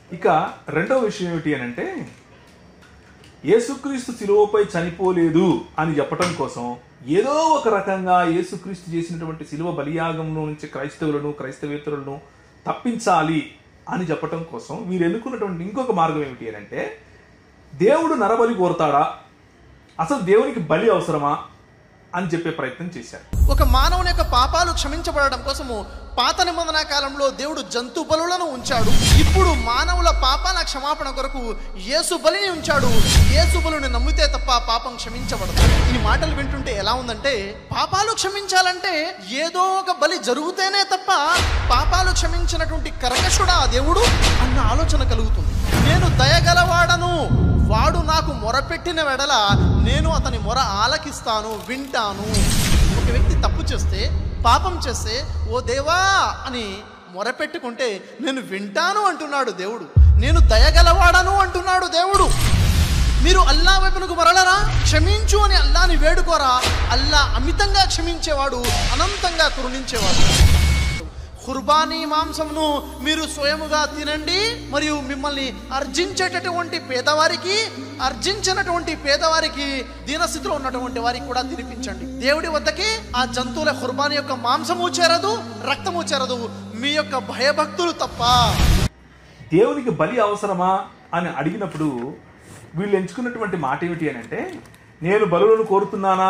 ఇక రెండవ విషయం ఏమిటి అని అంటే యేసుక్రీస్తు శిలువపై చనిపోలేదు అని చెప్పటం కోసం ఏదో ఒక రకంగా యేసుక్రీస్తు చేసినటువంటి శిలువ బలియాగంలో నుంచి క్రైస్తవులను క్రైస్తవేతరులను తప్పించాలి అని చెప్పటం కోసం వీరు ఎన్నుకున్నటువంటి ఇంకొక మార్గం ఏమిటి అని అంటే దేవుడు నరబలి కోరుతాడా అసలు దేవునికి బలి అవసరమా అని చెప్పే ప్రయత్నం చేశారు ఒక మానవుని యొక్క పాపాలు క్షమించబడడం కోసము పాత నిబంధన కాలంలో దేవుడు జంతు బలులను ఉంచాడు ఇప్పుడు మానవుల పాపాల క్షమాపణ కొరకు యేసు బలిని ఉంచాడు యేసు బలుని నమ్మితే తప్ప పాపం క్షమించబడదు ఈ మాటలు వింటుంటే ఎలా ఉందంటే పాపాలు క్షమించాలంటే ఏదో ఒక బలి జరుగుతేనే తప్ప పాపాలు క్షమించినటువంటి కరకశుడా ఆ దేవుడు అన్న ఆలోచన కలుగుతుంది నేను దయగలవాడను వాడు నాకు మొరపెట్టిన వెడల నేను అతని మొర ఆలకిస్తాను వింటాను ఒక వ్యక్తి తప్పు చేస్తే పాపం చేస్తే ఓ దేవా అని మొరపెట్టుకుంటే నేను వింటాను అంటున్నాడు దేవుడు నేను దయగలవాడను అంటున్నాడు దేవుడు మీరు అల్లా వైపునకు మరలరా క్షమించు అని అల్లాని వేడుకోరా అల్లా అమితంగా క్షమించేవాడు అనంతంగా కరుణించేవాడు ఖుర్బానీ మాంసమును మీరు స్వయముగా తినండి మరియు మిమ్మల్ని అర్జించేటటువంటి పేదవారికి అర్జించినటువంటి పేదవారికి దీనస్థితిలో ఉన్నటువంటి వారికి కూడా తినిపించండి దేవుడి వద్దకి ఆ జంతువుల ఖుర్బానీ యొక్క మాంసము చేరదు రక్తము చేరదు మీ యొక్క భయభక్తులు తప్ప దేవునికి బలి అవసరమా అని అడిగినప్పుడు వీళ్ళు ఎంచుకున్నటువంటి మాట ఏమిటి అని అంటే నేను బలులను కోరుతున్నానా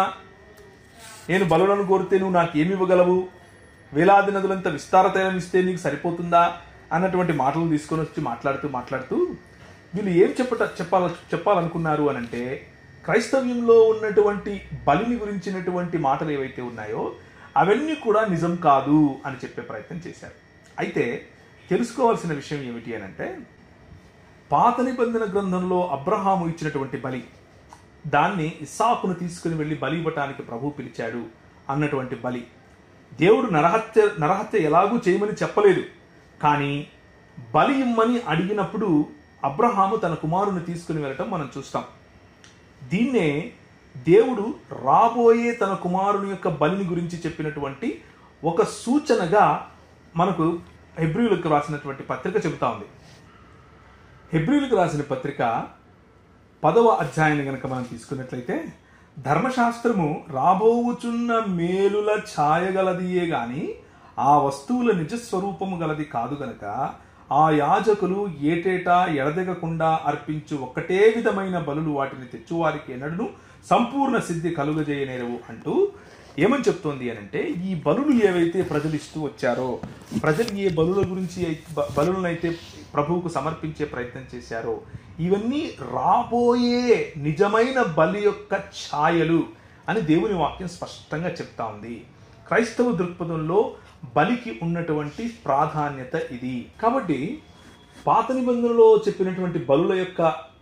నేను బలులను కోరితే నువ్వు నాకు ఏమి ఇవ్వగలవు వేలాది నదులంత విస్తార తైలం ఇస్తే నీకు సరిపోతుందా అన్నటువంటి మాటలు తీసుకొని వచ్చి మాట్లాడుతూ మాట్లాడుతూ వీళ్ళు ఏం చెప్పట చెప్పాల చెప్పాలనుకున్నారు అని అంటే క్రైస్తవ్యంలో ఉన్నటువంటి బలిని గురించినటువంటి మాటలు ఏవైతే ఉన్నాయో అవన్నీ కూడా నిజం కాదు అని చెప్పే ప్రయత్నం చేశారు అయితే తెలుసుకోవాల్సిన విషయం ఏమిటి అని అంటే పాత నిబంధన గ్రంథంలో అబ్రహాము ఇచ్చినటువంటి బలి దాన్ని ఇస్సాకును తీసుకుని వెళ్ళి బలి ఇవ్వటానికి ప్రభు పిలిచాడు అన్నటువంటి బలి దేవుడు నరహత్య నరహత్య ఎలాగూ చేయమని చెప్పలేదు కానీ బలి ఇమ్మని అడిగినప్పుడు అబ్రహాము తన కుమారుని తీసుకుని వెళ్ళటం మనం చూస్తాం దీన్నే దేవుడు రాబోయే తన కుమారుని యొక్క బలిని గురించి చెప్పినటువంటి ఒక సూచనగా మనకు హెబ్రియులకు రాసినటువంటి పత్రిక చెబుతా ఉంది హెబ్రియులకు రాసిన పత్రిక పదవ అధ్యాయాన్ని గనక మనం తీసుకున్నట్లయితే ధర్మశాస్త్రము రాబోవుచున్న మేలుల ఛాయగలదియే గాని ఆ వస్తువుల నిజస్వరూపము గలది కాదు గనక ఆ యాజకులు ఏటేటా ఎడదెగకుండా అర్పించు ఒక్కటే విధమైన బలులు వాటిని తెచ్చువారికి ఎన్నడను సంపూర్ణ సిద్ధి కలుగజేయనేరవు అంటూ ఏమని చెప్తోంది అని అంటే ఈ బలులు ఏవైతే ప్రజలు ఇస్తూ వచ్చారో ప్రజలు ఏ బలుల గురించి అయి- బ- బలులనైతే ప్రభువుకు సమర్పించే ప్రయత్నం చేశారో ఇవన్నీ రాబోయే నిజమైన బలి యొక్క ఛాయలు అని దేవుని వాక్యం స్పష్టంగా చెప్తా ఉంది క్రైస్తవ దృక్పథంలో బలికి ఉన్నటువంటి ప్రాధాన్యత ఇది కాబట్టి పాత నిబంధనలో చెప్పినటువంటి బలుల యొక్క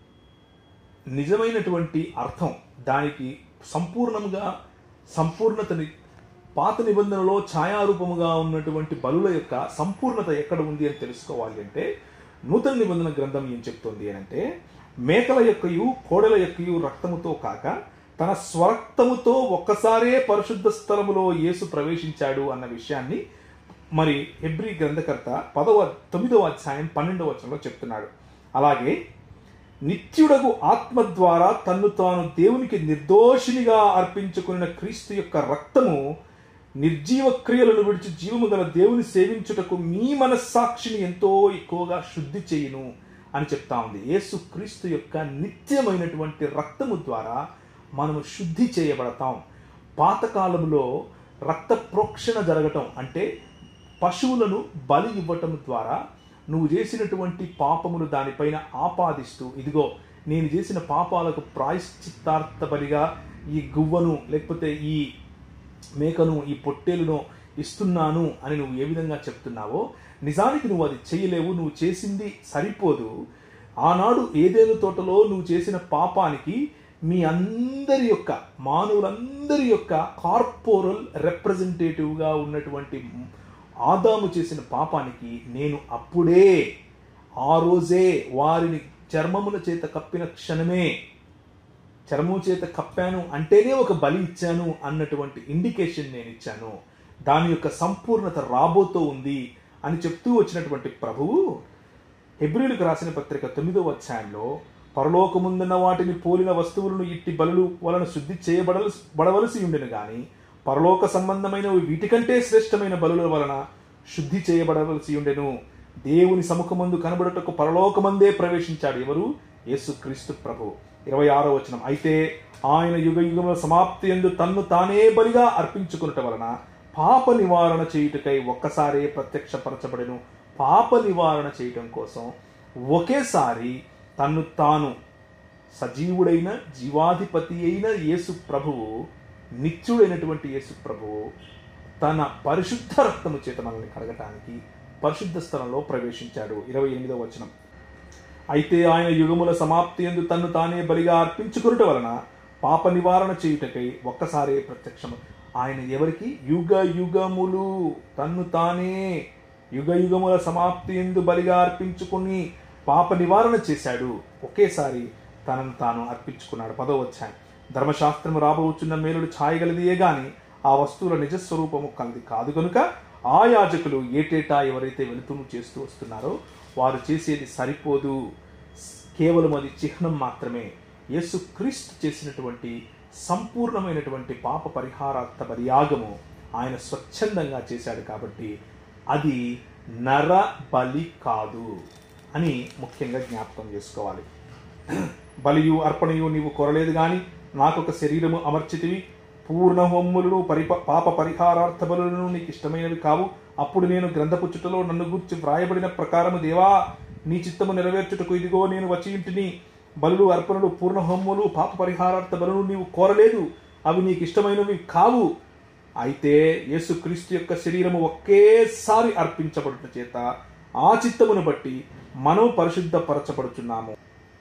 నిజమైనటువంటి అర్థం దానికి సంపూర్ణంగా సంపూర్ణతని పాత నిబంధనలో ఛాయారూపముగా ఉన్నటువంటి బలుల యొక్క సంపూర్ణత ఎక్కడ ఉంది అని తెలుసుకోవాలి అంటే నూతన నిబంధన గ్రంథం ఏం చెప్తుంది అని అంటే మేకల యొక్కయు కోడెల యొక్కయు రక్తముతో కాక తన స్వరక్తముతో ఒక్కసారే పరిశుద్ధ స్థలములో యేసు ప్రవేశించాడు అన్న విషయాన్ని మరి హెబ్రి గ్రంథకర్త పదవ తొమ్మిదవ అధ్యాయం పన్నెండవ వచనంలో చెప్తున్నాడు అలాగే నిత్యుడగు ఆత్మ ద్వారా తన్ను తాను దేవునికి నిర్దోషినిగా అర్పించుకున్న క్రీస్తు యొక్క రక్తము నిర్జీవ క్రియలను విడిచి జీవము గల దేవుని సేవించుటకు మీ మనస్సాక్షిని ఎంతో ఎక్కువగా శుద్ధి చేయును అని చెప్తా ఉంది యేసు క్రీస్తు యొక్క నిత్యమైనటువంటి రక్తము ద్వారా మనము శుద్ధి చేయబడతాం పాతకాలంలో రక్త ప్రోక్షణ జరగటం అంటే పశువులను బలి ఇవ్వటం ద్వారా నువ్వు చేసినటువంటి పాపములు దానిపైన ఆపాదిస్తూ ఇదిగో నేను చేసిన పాపాలకు ప్రాయశ్చిత్తార్థ బలిగా ఈ గువ్వను లేకపోతే ఈ మేకను ఈ పొట్టేలును ఇస్తున్నాను అని నువ్వు ఏ విధంగా చెప్తున్నావో నిజానికి నువ్వు అది చేయలేవు నువ్వు చేసింది సరిపోదు ఆనాడు ఏదేను తోటలో నువ్వు చేసిన పాపానికి మీ అందరి యొక్క మానవులందరి యొక్క కార్పోరల్ రిప్రజెంటేటివ్గా ఉన్నటువంటి ఆదాము చేసిన పాపానికి నేను అప్పుడే ఆ రోజే వారిని చర్మముల చేత కప్పిన క్షణమే చర్మం చేత కప్పాను అంటేనే ఒక బలి ఇచ్చాను అన్నటువంటి ఇండికేషన్ నేను ఇచ్చాను దాని యొక్క సంపూర్ణత రాబోతూ ఉంది అని చెప్తూ వచ్చినటువంటి ప్రభువు హెబ్రిలకు రాసిన పత్రిక తొమ్మిదవ అధ్యాయంలో పరలోకముందున్న వాటిని పోలిన వస్తువులను ఇట్టి బలులు వలన శుద్ధి చేయబడల బడవలసి ఉండెను గాని పరలోక సంబంధమైన వీటికంటే శ్రేష్టమైన బలుల వలన శుద్ధి చేయబడవలసి ఉండెను దేవుని సముఖమందు కనబడుటకు పరలోకమందే ప్రవేశించాడు ఎవరు యేసుక్రీస్తు ప్రభు ఇరవై ఆరో వచనం అయితే ఆయన యుగ యుగముల సమాప్తి ఎందు తన్ను తానే బలిగా అర్పించుకున్నట వలన పాప నివారణ చేయుటకై ఒక్కసారే ప్రత్యక్షపరచబడెను పాప నివారణ చేయటం కోసం ఒకేసారి తన్ను తాను సజీవుడైన జీవాధిపతి అయిన యేసు ప్రభువు నిత్యుడైనటువంటి యేసు ప్రభువు తన పరిశుద్ధ రక్తము చేత మనల్ని కడగటానికి పరిశుద్ధ స్థలంలో ప్రవేశించాడు ఇరవై ఎనిమిదవ వచనం అయితే ఆయన యుగముల సమాప్తి ఎందు తన్ను తానే బలిగా అర్పించుకునుట వలన పాప నివారణ చేయుటకై ఒక్కసారే ప్రత్యక్షము ఆయన ఎవరికి యుగ యుగములు తన్ను తానే యుగ యుగముల సమాప్తి ఎందు బలిగా అర్పించుకుని పాప నివారణ చేశాడు ఒకేసారి తనను తాను అర్పించుకున్నాడు పదో వచ్చాను ధర్మశాస్త్రము రాబోచున్న మేలుడు ఛాయగలదియే గాని ఆ వస్తువుల నిజస్వరూపము కలది కాదు గనుక ఆ యాజకులు ఏటేటా ఎవరైతే వెలుతురు చేస్తూ వస్తున్నారో వారు చేసేది సరిపోదు కేవలం అది చిహ్నం మాత్రమే యేసుక్రీస్తు చేసినటువంటి సంపూర్ణమైనటువంటి పాప పరిహారార్థ బలియాగము ఆయన స్వచ్ఛందంగా చేశాడు కాబట్టి అది నర బలి కాదు అని ముఖ్యంగా జ్ఞాపకం చేసుకోవాలి బలియు అర్పణయు నీవు కొరలేదు గాని నాకొక శరీరము అమర్చితివి పూర్ణ హోములను పరిప పాప పరిహారార్థ బలులను నీకు ఇష్టమైనవి కావు అప్పుడు నేను గ్రంథపుచ్చుటలో నన్ను గూర్చి వ్రాయబడిన ప్రకారము దేవా నీ చిత్తము నెరవేర్చుటకు ఇదిగో నేను వచ్చి ఇంటిని బలులు అర్పణలు పూర్ణ హోములు పాప పరిహారార్థ బలులు నీవు కోరలేదు అవి నీకు ఇష్టమైనవి కావు అయితే యేసుక్రీస్తు యొక్క శరీరము ఒకేసారి అర్పించబడుట చేత ఆ చిత్తమును బట్టి మనం పరిశుద్ధపరచబడుచున్నాము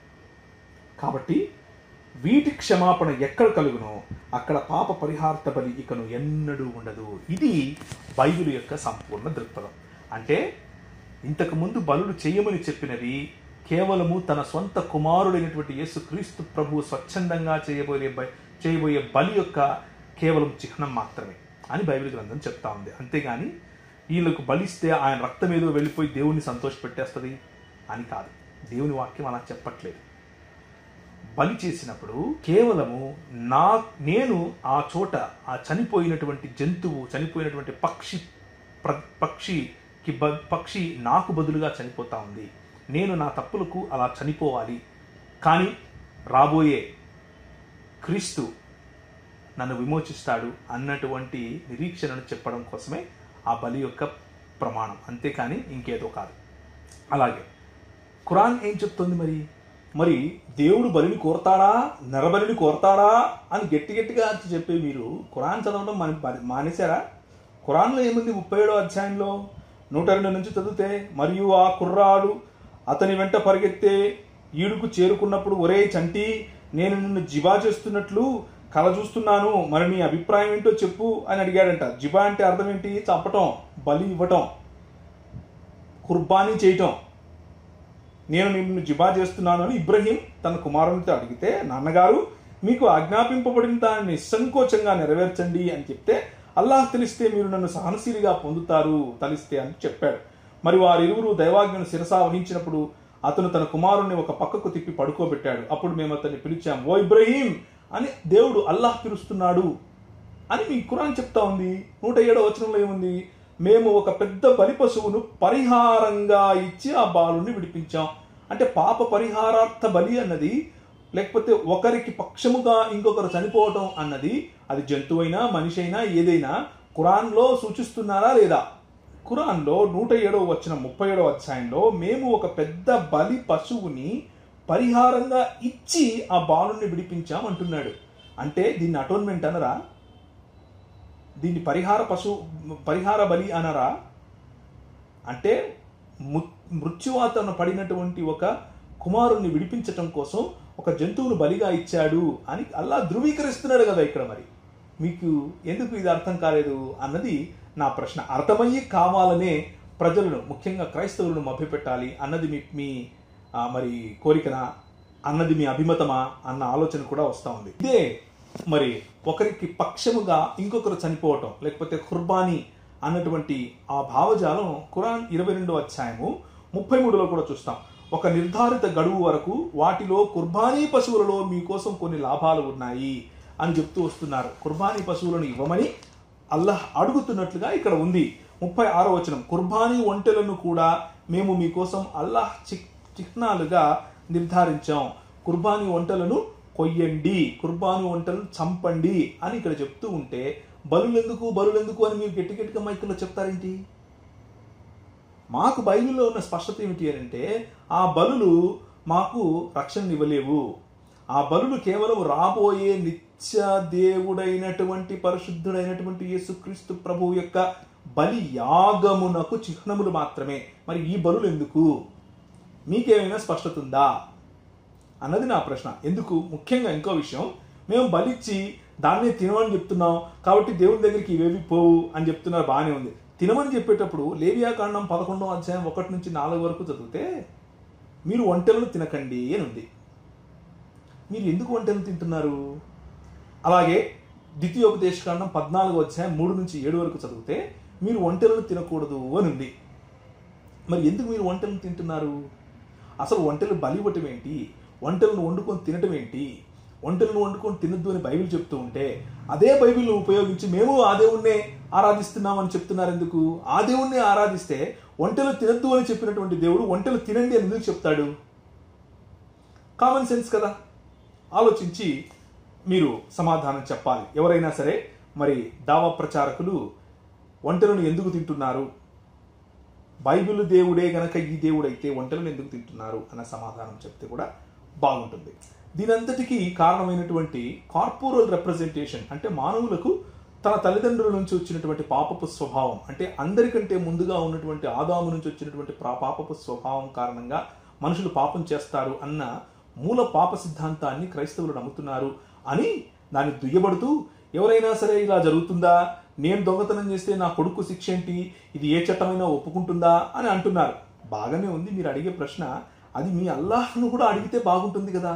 కాబట్టి వీటి క్షమాపణ ఎక్కడ కలుగునో అక్కడ పాప పరిహార్థ బలి ఇకను ఎన్నడూ ఉండదు ఇది బైబిల్ యొక్క సంపూర్ణ దృక్పథం అంటే ఇంతకు ముందు బలులు చేయమని చెప్పినవి కేవలము తన సొంత కుమారుడైనటువంటి యేసుక్రీస్తు ప్రభు స్వచ్ఛందంగా చేయబోయే బ- చేయబోయే బలి యొక్క కేవలం చిహ్నం మాత్రమే అని బైబిల్ గ్రంథం చెప్తా ఉంది అంతేగాని వీళ్ళకు బలిస్తే ఆయన రక్తం ఏదో వెళ్ళిపోయి దేవుణ్ణి సంతోషపెట్టేస్తుంది అని కాదు దేవుని వాక్యం అలా చెప్పట్లేదు బలి చేసినప్పుడు కేవలము నా నేను ఆ చోట ఆ చనిపోయినటువంటి జంతువు చనిపోయినటువంటి పక్షి ప్ర పక్షికి బ పక్షి నాకు బదులుగా చనిపోతా ఉంది నేను నా తప్పులకు అలా చనిపోవాలి కానీ రాబోయే క్రీస్తు నన్ను విమోచిస్తాడు అన్నటువంటి నిరీక్షణను చెప్పడం కోసమే ఆ బలి యొక్క ప్రమాణం అంతేకాని ఇంకేదో కాదు అలాగే ఖురాన్ ఏం చెప్తుంది మరి మరి దేవుడు బలిని కోరతాడా నరబలిని కోరతాడా అని గట్టి గట్టిగా అరిచి చెప్పే మీరు ఖురాన్ చదవడం మన మన- మానేశారా ఖురాన్లో ఏముంది ముప్పై ఏడో అధ్యాయంలో నూట రెండు నుంచి చదివితే మరియు ఆ కుర్రాడు అతని వెంట పరిగెత్తే ఈడుకు చేరుకున్నప్పుడు ఒరే చంటి నేను నిన్ను జిబా చేస్తున్నట్లు కల చూస్తున్నాను మరి నీ అభిప్రాయం ఏంటో చెప్పు అని అడిగాడంట జిబా అంటే అర్థం ఏంటి చంపటం బలి ఇవ్వటం కుర్బానీ చేయటం నేను నిన్ను జిబా చేస్తున్నాను అని ఇబ్రహీం తన కుమారునితో అడిగితే నాన్నగారు మీకు ఆజ్ఞాపింపబడిన దాన్ని నిస్సంకోచంగా నెరవేర్చండి అని చెప్తే అల్లాహ్ తెలిస్తే మీరు నన్ను సహనశీలిగా పొందుతారు తలిస్తే అని చెప్పాడు మరి వారిరువురు దైవాజ్ఞను శిరసా వహించినప్పుడు అతను తన కుమారుణ్ణి ఒక పక్కకు తిప్పి పడుకోబెట్టాడు అప్పుడు మేము అతన్ని పిలిచాం ఓ ఇబ్రహీం అని దేవుడు అల్లాహ్ పిలుస్తున్నాడు అని మీ ఖురాన్ చెప్తా ఉంది నూట ఏడో వచనంలో ఏముంది మేము ఒక పెద్ద బలి పశువును పరిహారంగా ఇచ్చి ఆ బాలుని విడిపించాం అంటే పాప పరిహారార్థ బలి అన్నది లేకపోతే ఒకరికి పక్షముగా ఇంకొకరు చనిపోవటం అన్నది అది జంతువైనా మనిషి అయినా ఏదైనా ఖురాన్లో సూచిస్తున్నారా లేదా ఖురాన్లో నూట ఏడవ వచ్చిన ముప్పై ఏడవ అధ్యాయంలో మేము ఒక పెద్ద బలి పశువుని పరిహారంగా ఇచ్చి ఆ బాలుని విడిపించాం అంటున్నాడు అంటే దీన్ని అటోన్మెంట్ అనరా దీన్ని పరిహార పశు పరిహార బలి అనరా అంటే ము- మృత్యువాతన పడినటువంటి ఒక కుమారుణ్ణి విడిపించటం కోసం ఒక జంతువును బలిగా ఇచ్చాడు అని అల్లా ధృవీకరిస్తున్నాడు కదా ఇక్కడ మరి మీకు ఎందుకు ఇది అర్థం కాలేదు అన్నది నా ప్రశ్న అర్థమయ్యి కావాలనే ప్రజలను ముఖ్యంగా క్రైస్తవులను మభ్యపెట్టాలి అన్నది మీ మీ ఆ, మరి కోరికనా అన్నది మీ అభిమతమా అన్న ఆలోచన కూడా వస్తూ ఉంది ఇదే మరి ఒకరికి పక్షముగా ఇంకొకరు చనిపోవటం లేకపోతే ఖుర్బానీ అన్నటువంటి ఆ భావజాలం ఖురాన్ ఇరవై రెండో అధ్యాయము ముప్పై మూడులో కూడా చూస్తాం ఒక నిర్ధారిత గడువు వరకు వాటిలో కుర్బానీ పశువులలో మీకోసం కొన్ని లాభాలు ఉన్నాయి అని చెప్తూ వస్తున్నారు కుర్బానీ పశువులను ఇవ్వమని అల్లాహ్ అడుగుతున్నట్లుగా ఇక్కడ ఉంది ముప్పై ఆరో వచనం కుర్బానీ ఒంటెలను కూడా మేము మీకోసం అల్లాహ్ చిక్ చిహ్నాలుగా నిర్ధారించాం కుర్బానీ వంటలను కొయ్యండి కుర్బానీ వంటలను చంపండి అని ఇక్కడ చెప్తూ ఉంటే బలులెందుకు బలులెందుకు అని మీరు గట్టి గట్టిగా మైకుల్లో చెప్తారేంటి మాకు బైబిల్లో ఉన్న స్పష్టత ఏమిటి అని అంటే ఆ బలులు మాకు రక్షణ ఇవ్వలేవు ఆ బలులు కేవలం రాబోయే నిత్య దేవుడైనటువంటి పరిశుద్ధుడైనటువంటి యేసుక్రీస్తు ప్రభువు యొక్క బలి యాగమునకు చిహ్నములు మాత్రమే మరి ఈ బలులు ఎందుకు మీకేమైనా స్పష్టత ఉందా అన్నది నా ప్రశ్న ఎందుకు ముఖ్యంగా ఇంకో విషయం మేము బలిచ్చి దాన్నే తినమని చెప్తున్నాం కాబట్టి దేవుని దగ్గరికి ఇవేవి పోవు అని చెప్తున్నారు బాగానే ఉంది తినమని చెప్పేటప్పుడు లేవియాకాండం పదకొండో అధ్యాయం ఒకటి నుంచి నాలుగు వరకు చదివితే మీరు వంటలను తినకండి అని ఉంది మీరు ఎందుకు వంటలను తింటున్నారు అలాగే ద్వితీయోపదేశకాండం పద్నాలుగో అధ్యాయం మూడు నుంచి ఏడు వరకు చదివితే మీరు వంటలను తినకూడదు అని ఉంది మరి ఎందుకు మీరు వంటలను తింటున్నారు అసలు వంటలు బలి ఇవ్వటం ఏంటి వంటలను వండుకొని తినటం ఏంటి వంటలను వండుకొని తినద్దు అని బైబిల్ చెప్తూ ఉంటే అదే బైబిల్ను ఉపయోగించి మేము ఆ దేవుణ్ణే ఆరాధిస్తున్నామని చెప్తున్నారు ఎందుకు ఆ దేవుణ్ణే ఆరాధిస్తే వంటలు తినద్దు అని చెప్పినటువంటి దేవుడు వంటలు తినండి అని ఎందుకు చెప్తాడు కామన్ సెన్స్ కదా ఆలోచించి మీరు సమాధానం చెప్పాలి ఎవరైనా సరే మరి దావా ప్రచారకులు వంటలను ఎందుకు తింటున్నారు బైబిల్ దేవుడే గనక ఈ దేవుడైతే వంటలను ఎందుకు తింటున్నారు అన్న సమాధానం చెప్తే కూడా బాగుంటుంది దీనంతటికీ కారణమైనటువంటి కార్పొరల్ రిప్రజెంటేషన్ అంటే మానవులకు తన తల్లిదండ్రుల నుంచి వచ్చినటువంటి పాపపు స్వభావం అంటే అందరికంటే ముందుగా ఉన్నటువంటి ఆదాము నుంచి వచ్చినటువంటి ప్రా పాపపు స్వభావం కారణంగా మనుషులు పాపం చేస్తారు అన్న మూల పాప సిద్ధాంతాన్ని క్రైస్తవులు నమ్ముతున్నారు అని దాన్ని దుయ్యబడుతూ ఎవరైనా సరే ఇలా జరుగుతుందా నేను దొంగతనం చేస్తే నా కొడుకు శిక్ష ఏంటి ఇది ఏ చట్టమైనా ఒప్పుకుంటుందా అని అంటున్నారు బాగానే ఉంది మీరు అడిగే ప్రశ్న అది మీ అల్లాహ్ను కూడా అడిగితే బాగుంటుంది కదా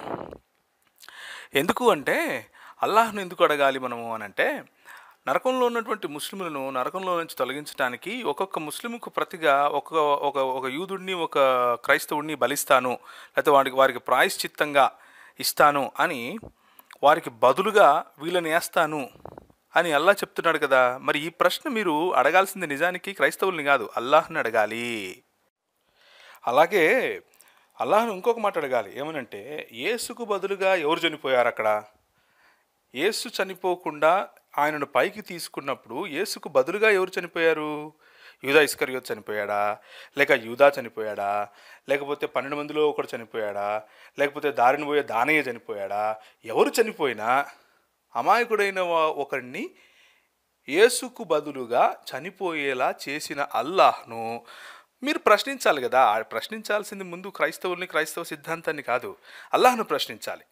ఎందుకు అంటే అల్లాహ్ను ఎందుకు అడగాలి మనము అని అంటే నరకంలో ఉన్నటువంటి ముస్లింలను నరకంలో నుంచి తొలగించడానికి ఒక్కొక్క ముస్లింకు ప్రతిగా ఒక ఒక ఒక యూదుడిని ఒక క్రైస్తవుడిని బలిస్తాను లేకపోతే వారికి వారికి ప్రాయశ్చిత్తంగా ఇస్తాను అని వారికి బదులుగా వీళ్ళని వేస్తాను అని అల్లా చెప్తున్నాడు కదా మరి ఈ ప్రశ్న మీరు అడగాల్సింది నిజానికి క్రైస్తవుల్ని కాదు అల్లాహ్ని అడగాలి అలాగే అల్లాహ్ను ఇంకొక మాట అడగాలి ఏమనంటే యేసుకు బదులుగా ఎవరు చనిపోయారు అక్కడ యేసు చనిపోకుండా ఆయనను పైకి తీసుకున్నప్పుడు యేసుకు బదులుగా ఎవరు చనిపోయారు యూదా ఇస్కరియోత్ చనిపోయాడా లేక యూదా చనిపోయాడా లేకపోతే పన్నెండు మందిలో ఒకడు చనిపోయాడా లేకపోతే దారిని పోయే దానయ్య చనిపోయాడా ఎవరు చనిపోయినా అమాయకుడైన వా- ఒకరిని యేసుకు బదులుగా చనిపోయేలా చేసిన అల్లాహ్ను మీరు ప్రశ్నించాలి కదా ఆ ప్రశ్నించాల్సింది ముందు క్రైస్తవుల్ని క్రైస్తవ సిద్ధాంతాన్ని కాదు అల్లాహ్ను ప్రశ్నించాలి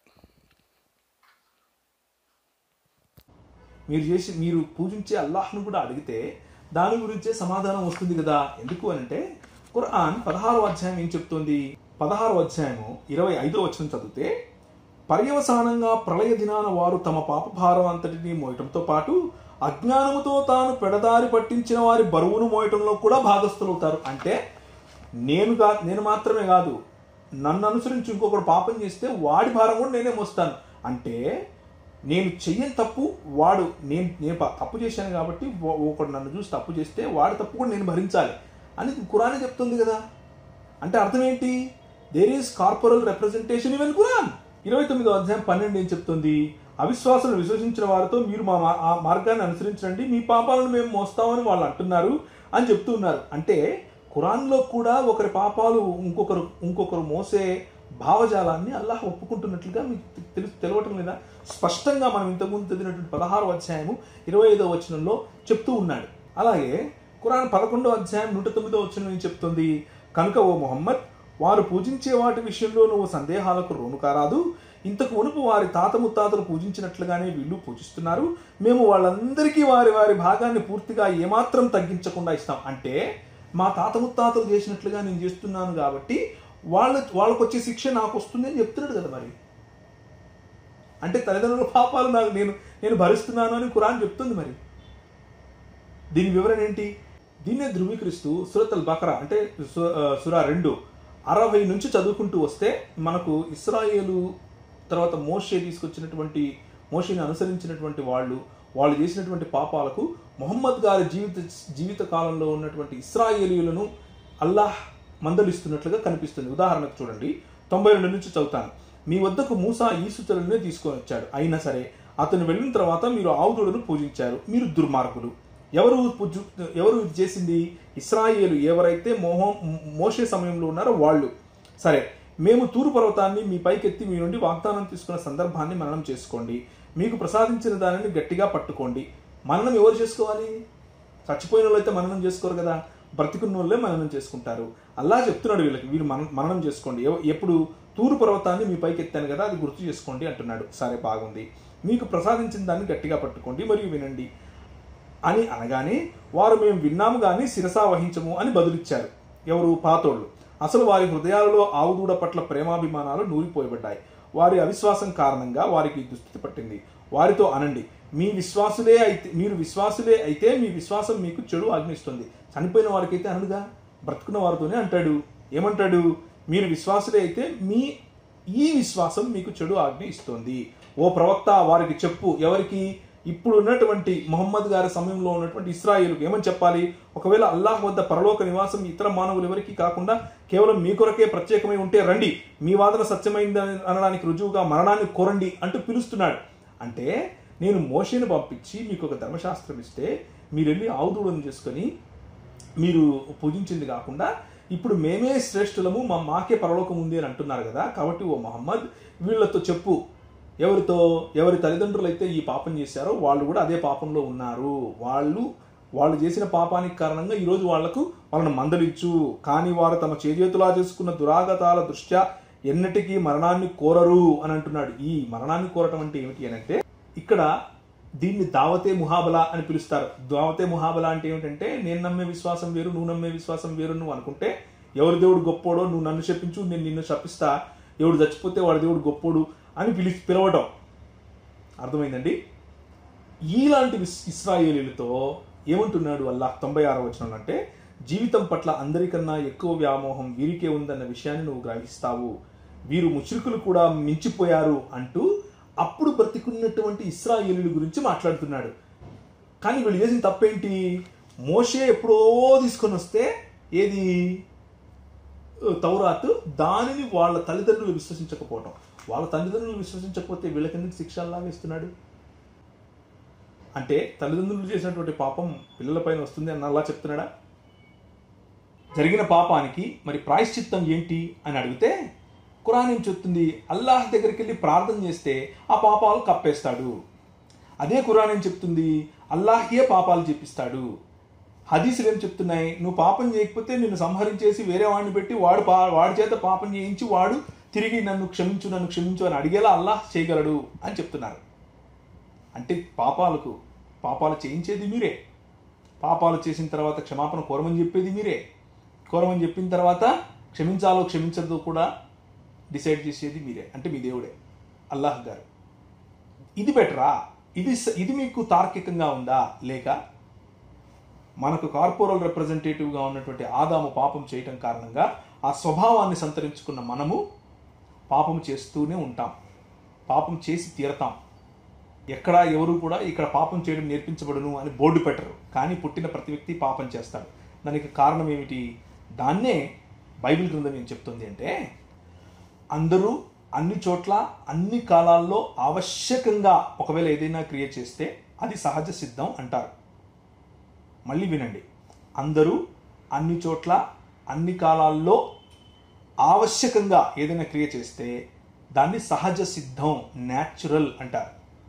మీరు చేసి మీరు పూజించే అల్లాహ్ను కూడా అడిగితే దాని గురించే సమాధానం వస్తుంది కదా ఎందుకు అని అంటే ఖురాన్ పదహారో అధ్యాయం ఏం చెప్తోంది పదహారో అధ్యాయము ఇరవై ఐదో వచనం చదివితే పర్యవసానంగా ప్రళయ దినాన వారు తమ పాపభారం అంతటిని మోయటంతో పాటు అజ్ఞానముతో తాను పెడదారి పట్టించిన వారి బరువును మోయటంలో కూడా భాగస్థులవుతారు అంటే నేను కా నేను మాత్రమే కాదు నన్ను అనుసరించి ఇంకొకడు పాపం చేస్తే వాడి భారం కూడా నేనే మోస్తాను అంటే నేను చెయ్యని తప్పు వాడు నేను నేను ప- తప్పు చేశాను కాబట్టి ఓ- ఒకడు నన్ను చూసి తప్పు చేస్తే వాడి తప్పు కూడా నేను భరించాలి అని కురానే చెప్తుంది కదా అంటే అర్థం ఏంటి there is corporal representation even Quran ఇరవై తొమ్మిదో అధ్యాయం పన్నెండు ఏం చెప్తుంది అవిశ్వాసులు విశ్వసించిన వారితో మీరు మా మా- ఆ మార్గాన్ని అనుసరించండి మీ పాపాలను మేము మోస్తామని వాళ్ళు అంటున్నారు అని చెప్తూ ఉన్నారు అంటే ఖురాన్లో కూడా ఒకరి పాపాలు ఇంకొకరు ఇంకొకరు మోసే భావజాలాన్ని అల్లాహ్ ఒప్పుకుంటున్నట్లుగా మీకు తె- తెలుసు తెలవటం లేదా స్పష్టంగా మనం ఇంతకుముందు చదివినటువంటి పదహారు అధ్యాయము ఇరవై ఐదో వచనంలో చెప్తూ ఉన్నాడు అలాగే ఖురాన్ పదకొండో అధ్యాయం నూట తొమ్మిదో వచనం ఏం చెప్తుంది కనుక ఓ మొహమ్మద్ వారు పూజించే వాటి విషయంలో నువ్వు సందేహాలకు రోను కారాదు ఇంతకు మునుపు వారి తాత ముత్తాతలు పూజించినట్లుగానే వీళ్ళు పూజిస్తున్నారు మేము వాళ్ళందరికీ వారి వారి భాగాన్ని పూర్తిగా ఏమాత్రం తగ్గించకుండా ఇస్తాం అంటే మా తాత ముత్తాతలు చేసినట్లుగా నేను చేస్తున్నాను కాబట్టి వాళ్ళ వాళ్ళకు వచ్చే శిక్ష నాకు వస్తుంది అని చెప్తున్నాడు కదా మరి అంటే తల్లిదండ్రుల పాపాలు నాకు నేను నేను భరిస్తున్నాను అని ఖురాన్ చెప్తుంది మరి దీని వివరణ ఏంటి దీన్నే ధృవీకరిస్తూ సురత్ అల్ బకరా అంటే సు- ఆ, సురా రెండు అరవై నుంచి చదువుకుంటూ వస్తే మనకు ఇస్రాయేలు తర్వాత మోషే తీసుకొచ్చినటువంటి మోషేని అనుసరించినటువంటి వాళ్ళు వాళ్ళు చేసినటువంటి పాపాలకు మొహమ్మద్ గారి జీవిత జీవిత కాలంలో ఉన్నటువంటి ఇస్రాయేలీయులను అల్లాహ్ మందలిస్తున్నట్లుగా కనిపిస్తుంది ఉదాహరణకు చూడండి తొంభై రెండు నుంచి చదువుతాను మీ వద్దకు మూసా ఈసుతలనే తీసుకొని వచ్చాడు అయినా సరే అతను వెళ్ళిన తర్వాత మీరు ఆవుదుడును పూజించారు మీరు దుర్మార్గులు ఎవరు పూజు ఎవరు ఇది చేసింది ఇస్రాయేలు ఎవరైతే మోహం మోసే సమయంలో ఉన్నారో వాళ్ళు సరే మేము తూరు పర్వతాన్ని మీ పైకెత్తి మీ నుండి వాగ్దానం తీసుకున్న సందర్భాన్ని మననం చేసుకోండి మీకు ప్రసాదించిన దానిని గట్టిగా పట్టుకోండి మననం ఎవరు చేసుకోవాలి చచ్చిపోయిన వాళ్ళు అయితే మననం చేసుకోరు కదా బ్రతికున్న వాళ్ళే మననం చేసుకుంటారు అల్లా చెప్తున్నాడు వీళ్ళకి వీళ్ళు మన మననం చేసుకోండి ఎవ- ఎప్పుడు తూరు పర్వతాన్ని మీ పైకి ఎత్తాను కదా అది గుర్తు చేసుకోండి అంటున్నాడు సరే బాగుంది మీకు ప్రసాదించిన దాన్ని గట్టిగా పట్టుకోండి మరియు వినండి అని అనగానే వారు మేము విన్నాము గాని శిరసా వహించము అని బదులిచ్చారు ఎవరు పాతోళ్ళు అసలు వారి హృదయాలలో ఆవుదూడ పట్ల ప్రేమాభిమానాలు నూరిపోయబడ్డాయి వారి అవిశ్వాసం కారణంగా వారికి ఈ దుస్థితి పట్టింది వారితో అనండి మీ విశ్వాసులే అయితే మీరు విశ్వాసులే అయితే మీ విశ్వాసం మీకు చెడు ఆజ్ఞిస్తుంది చనిపోయిన వారికైతే అనడుగా బ్రతుకున్న వారితోనే అంటాడు ఏమంటాడు మీరు విశ్వాసులే అయితే మీ ఈ విశ్వాసం మీకు చెడు ఆజ్ఞ ఇస్తుంది ఓ ప్రవక్త వారికి చెప్పు ఎవరికి ఇప్పుడు ఉన్నటువంటి మొహమ్మద్ గారి సమయంలో ఉన్నటువంటి ఇస్రాయేల్కు ఏమని చెప్పాలి ఒకవేళ అల్లాహ్ వద్ద పరలోక నివాసం ఇతర మానవులు ఎవరికి కాకుండా కేవలం మీ కొరకే ప్రత్యేకమై ఉంటే రండి మీ వాదన సత్యమైందని అనడానికి రుజువుగా మరణాన్ని కోరండి అంటూ పిలుస్తున్నాడు అంటే నేను మోషేని పంపించి మీకు ఒక ధర్మశాస్త్రం ఇస్తే మీరు వెళ్ళి ఆవుదూడని చేసుకొని మీరు పూజించింది కాకుండా ఇప్పుడు మేమే శ్రేష్ఠులము మా మాకే పరలోకం ఉంది అని అంటున్నారు కదా కాబట్టి ఓ మహమ్మద్ వీళ్ళతో చెప్పు ఎవరితో ఎవరి తల్లిదండ్రులు అయితే ఈ పాపం చేశారో వాళ్ళు కూడా అదే పాపంలో ఉన్నారు వాళ్ళు వాళ్ళు చేసిన పాపానికి కారణంగా ఈరోజు వాళ్లకు వాళ్ళని మందలించు కానీ వారు తమ చేజేతులా చేసుకున్న దురాగతాల దృష్ట్యా ఎన్నటికీ మరణాన్ని కోరరు అని అంటున్నాడు ఈ మరణాన్ని కోరటం అంటే ఏమిటి అని అంటే ఇక్కడ దీన్ని దావతే ముహాబలా అని పిలుస్తారు దావతే ముహాబలా అంటే ఏమిటంటే నేను నమ్మే విశ్వాసం వేరు నువ్వు నమ్మే విశ్వాసం వేరు నువ్వు అనుకుంటే ఎవరి దేవుడు గొప్పోడో నువ్వు నన్ను చెప్పించు నేను నిన్ను శపిస్తా ఎవడు చచ్చిపోతే వాడి దేవుడు గొప్పోడు అని పిలి పిలవటం అర్థమైందండి ఈలాంటి విస్ ఇస్రాయేలీలతో ఏమంటున్నాడు అల్లాహ్ తొంభై ఆరో వచనంలో అంటే జీవితం పట్ల అందరికన్నా ఎక్కువ వ్యామోహం వీరికే ఉందన్న విషయాన్ని నువ్వు గ్రహిస్తావు వీరు ముష్రికులు కూడా మించిపోయారు అంటూ అప్పుడు బ్రతికున్నటువంటి ఇస్రాయేలీల గురించి మాట్లాడుతున్నాడు కానీ వీళ్ళు చేసిన తప్పేంటి మోషే ఎప్పుడో తీసుకొని వస్తే ఏది తౌరాత్ దానిని వాళ్ళ తల్లిదండ్రులు విశ్వసించకపోవటం వాళ్ళ తల్లిదండ్రులు విశ్వసించకపోతే వీళ్ళకెందుకు శిక్షల్లాగా ఇస్తున్నాడు అంటే తల్లిదండ్రులు చేసినటువంటి పాపం పిల్లలపైన వస్తుంది అని అలా చెప్తున్నాడా జరిగిన పాపానికి మరి ప్రాయశ్చిత్తం ఏంటి అని అడిగితే ఖురాన్ ఏం చెప్తుంది అల్లాహ్ దగ్గరికి వెళ్ళి ప్రార్థన చేస్తే ఆ పాపాలు కప్పేస్తాడు అదే ఖురాన్ ఏం చెప్తుంది అల్లాహే పాపాలు చేపిస్తాడు హదీసులు ఏం చెప్తున్నాయి నువ్వు పాపం చేయకపోతే నిన్ను సంహరించేసి వేరే వాడిని పెట్టి వాడు పా వాడి చేత పాపం చేయించి వాడు తిరిగి నన్ను క్షమించు నన్ను క్షమించు అని అడిగేలా అల్లాహ్ చేయగలడు అని చెప్తున్నారు అంటే పాపాలకు పాపాలు చేయించేది మీరే పాపాలు చేసిన తర్వాత క్షమాపణ కోరమని చెప్పేది మీరే కోరమని చెప్పిన తర్వాత క్షమించాలో క్షమించదో కూడా డిసైడ్ చేసేది మీరే అంటే మీ దేవుడే అల్లాహ్ గారు ఇది బెటరా ఇది స- ఇది మీకు తార్కికంగా ఉందా లేక మనకు కార్పొరల్ రిప్రజెంటేటివ్గా ఉన్నటువంటి ఆదాము పాపం చేయటం కారణంగా ఆ స్వభావాన్ని సంతరించుకున్న మనము పాపం చేస్తూనే ఉంటాం పాపం చేసి తీరతాం ఎక్కడ ఎవరు కూడా ఇక్కడ పాపం చేయడం నేర్పించబడును అని బోర్డు పెట్టరు కానీ పుట్టిన ప్రతి వ్యక్తి పాపం చేస్తాడు దానికి కారణం ఏమిటి దాన్నే బైబిల్ గ్రంథం ఏం చెప్తుంది అంటే అందరూ అన్ని చోట్ల అన్ని కాలాల్లో ఆవశ్యకంగా ఒకవేళ ఏదైనా క్రియ చేస్తే అది సహజ సిద్ధం అంటారు మళ్ళీ వినండి అందరూ అన్ని చోట్ల అన్ని కాలాల్లో ఆవశ్యకంగా ఏదైనా క్రియ చేస్తే దాన్ని సహజ సిద్ధం న్యాచురల్ అంటారు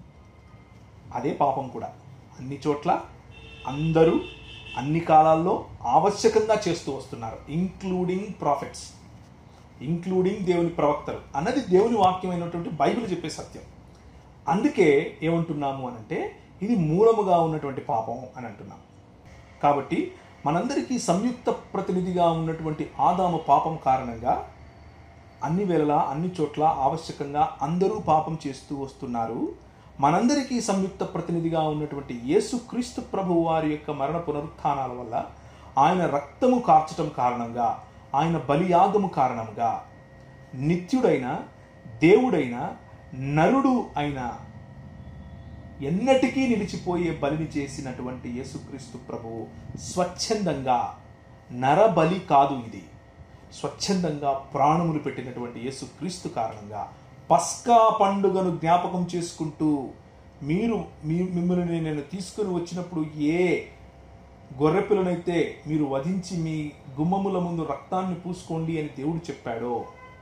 అదే పాపం కూడా అన్ని చోట్ల అందరూ అన్ని కాలాల్లో ఆవశ్యకంగా చేస్తూ వస్తున్నారు ఇంక్లూడింగ్ ప్రాఫిట్స్ ఇంక్లూడింగ్ దేవుని ప్రవక్తలు అన్నది దేవుని వాక్యమైనటువంటి బైబిల్ చెప్పే సత్యం అందుకే ఏమంటున్నాము అని అంటే ఇది మూలముగా ఉన్నటువంటి పాపం అని అంటున్నాం కాబట్టి మనందరికీ సంయుక్త ప్రతినిధిగా ఉన్నటువంటి ఆదాము పాపం కారణంగా అన్ని వేళలా అన్ని చోట్ల ఆవశ్యకంగా అందరూ పాపం చేస్తూ వస్తున్నారు మనందరికీ సంయుక్త ప్రతినిధిగా ఉన్నటువంటి యేసుక్రీస్తు ప్రభు వారి యొక్క మరణ పునరుత్థానాల వల్ల ఆయన రక్తము కార్చటం కారణంగా ఆయన బలియాగము కారణంగా నిత్యుడైన దేవుడైన నరుడు అయిన ఎన్నటికీ నిలిచిపోయే బలిని చేసినటువంటి యేసుక్రీస్తు ప్రభువు స్వచ్ఛందంగా నరబలి కాదు ఇది స్వచ్ఛందంగా ప్రాణములు పెట్టినటువంటి యేసుక్రీస్తు కారణంగా పస్కా పండుగను జ్ఞాపకం చేసుకుంటూ మీరు మీ మిమ్మల్ని నేను తీసుకుని వచ్చినప్పుడు ఏ గొర్రెపిల్లనైతే మీరు వధించి మీ గుమ్మముల ముందు రక్తాన్ని పూసుకోండి అని దేవుడు చెప్పాడో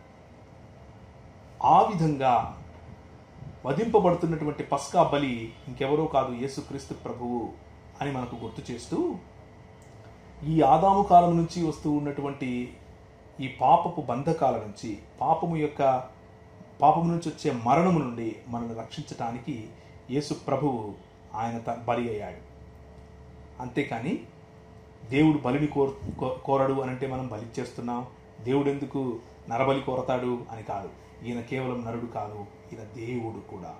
ఆ విధంగా వధింపబడుతున్నటువంటి పస్కా బలి ఇంకెవరో కాదు యేసుక్రీస్తు ప్రభువు అని మనకు గుర్తు చేస్తూ ఈ ఆదాము కాలం నుంచి వస్తూ ఉన్నటువంటి ఈ పాపపు బంధకాల నుంచి పాపము యొక్క పాపము నుంచి వచ్చే మరణము నుండి మనల్ని రక్షించటానికి యేసు ప్రభువు ఆయన త- బలి అయ్యాడు అంతేకాని దేవుడు బలిని కోర్ కో- కోరడు అని అంటే మనం బలి చేస్తున్నాం దేవుడు ఎందుకు నరబలి కోరతాడు అని కాదు ఈయన కేవలం నరుడు కాదు ఈయన దేవుడు కూడా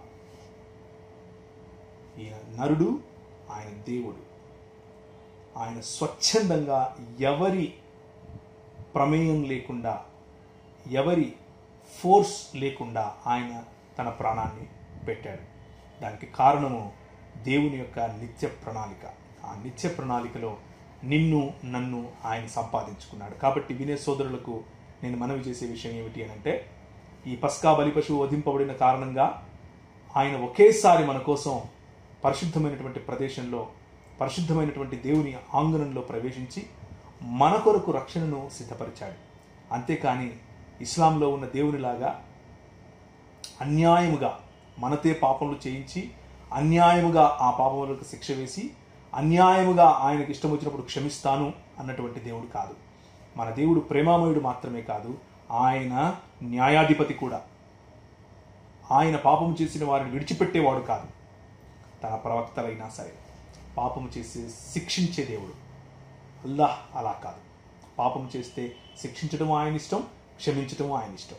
ఈయన నరుడు ఆయన దేవుడు ఆయన స్వచ్ఛందంగా ఎవరి ప్రమేయం లేకుండా ఎవరి ఫోర్స్ లేకుండా ఆయన తన ప్రాణాన్ని పెట్టాడు దానికి కారణము దేవుని యొక్క నిత్య ప్రణాళిక ఆ నిత్య ప్రణాళికలో నిన్ను నన్ను ఆయన సంపాదించుకున్నాడు కాబట్టి వినే సోదరులకు నేను మనవి చేసే విషయం ఏమిటి అని అంటే ఈ పస్కా బలి పశువు వధింపబడిన కారణంగా ఆయన ఒకేసారి మన కోసం పరిశుద్ధమైనటువంటి ప్రదేశంలో పరిశుద్ధమైనటువంటి దేవుని ఆంగణంలో ప్రవేశించి మన కొరకు రక్షణను సిద్ధపరిచాడు అంతేకాని ఇస్లాంలో ఉన్న దేవునిలాగా అన్యాయముగా మనతే పాపములు చేయించి అన్యాయముగా ఆ పాపములకు శిక్ష వేసి అన్యాయముగా ఆయనకు ఇష్టం వచ్చినప్పుడు క్షమిస్తాను అన్నటువంటి దేవుడు కాదు మన దేవుడు ప్రేమామయుడు మాత్రమే కాదు ఆయన న్యాయాధిపతి కూడా ఆయన పాపము చేసిన వారిని విడిచిపెట్టేవాడు కాదు తన ప్రవక్తలైనా సరే పాపము చేసి శిక్షించే దేవుడు అల్లాహ్ అలా కాదు పాపం చేస్తే శిక్షించడం ఆయన ఇష్టం క్షమించడం ఆయన ఇష్టం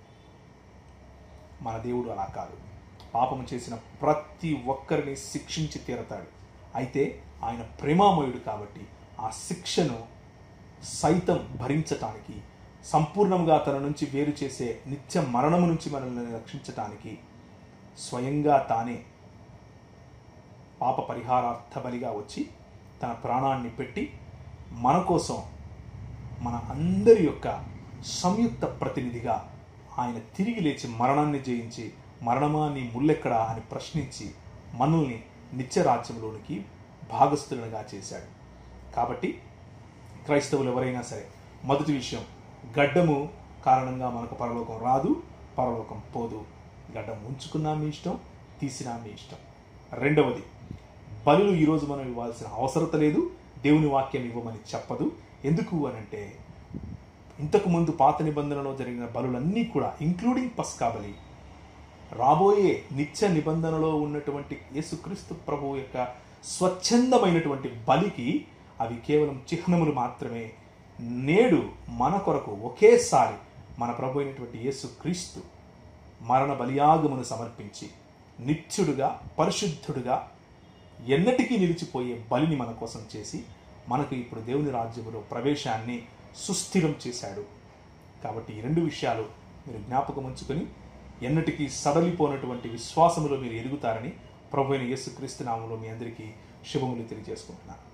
మన దేవుడు అలా కాదు పాపము చేసిన ప్రతి ఒక్కరిని శిక్షించి తీరతాడు అయితే ఆయన ప్రేమామయుడు కాబట్టి ఆ శిక్షను సైతం భరించటానికి సంపూర్ణంగా తన నుంచి వేరు చేసే నిత్య మరణము నుంచి మనల్ని రక్షించటానికి స్వయంగా తానే పాప పరిహారార్థ బలిగా వచ్చి తన ప్రాణాన్ని పెట్టి మన కోసం మన అందరి యొక్క సంయుక్త ప్రతినిధిగా ఆయన తిరిగి లేచి మరణాన్ని జయించి మరణమా నీ ముల్లెక్కడా అని ప్రశ్నించి మనల్ని నిత్యరాజ్యంలోనికి భాగస్థులుగా చేశాడు కాబట్టి క్రైస్తవులు ఎవరైనా సరే మొదటి విషయం గడ్డము కారణంగా మనకు పరలోకం రాదు పరలోకం పోదు గడ్డం ఉంచుకున్నా మీ ఇష్టం తీసినా మీ ఇష్టం రెండవది బలులు ఈరోజు మనం ఇవ్వాల్సిన అవసరత లేదు దేవుని వాక్యం ఇవ్వమని చెప్పదు ఎందుకు అనంటే ఇంతకు ముందు పాత నిబంధనలో జరిగిన బలులన్నీ కూడా ఇంక్లూడింగ్ పస్కా బలి రాబోయే నిత్య నిబంధనలో ఉన్నటువంటి యేసుక్రీస్తు ప్రభువు యొక్క స్వచ్ఛందమైనటువంటి బలికి అవి కేవలం చిహ్నములు మాత్రమే నేడు మన కొరకు ఒకేసారి మన ప్రభు అయినటువంటి యేసుక్రీస్తు మరణ బలియాగమును సమర్పించి నిత్యుడుగా పరిశుద్ధుడుగా ఎన్నటికీ నిలిచిపోయే బలిని మన కోసం చేసి మనకు ఇప్పుడు దేవుని రాజ్యములో ప్రవేశాన్ని సుస్థిరం చేశాడు కాబట్టి ఈ రెండు విషయాలు మీరు జ్ఞాపకం ఉంచుకొని ఎన్నటికీ సడలిపోనటువంటి విశ్వాసములో మీరు ఎదుగుతారని ప్రభు అయిన యేసుక్రీస్తు నామంలో మీ అందరికీ శుభములు తెలియజేసుకుంటున్నాను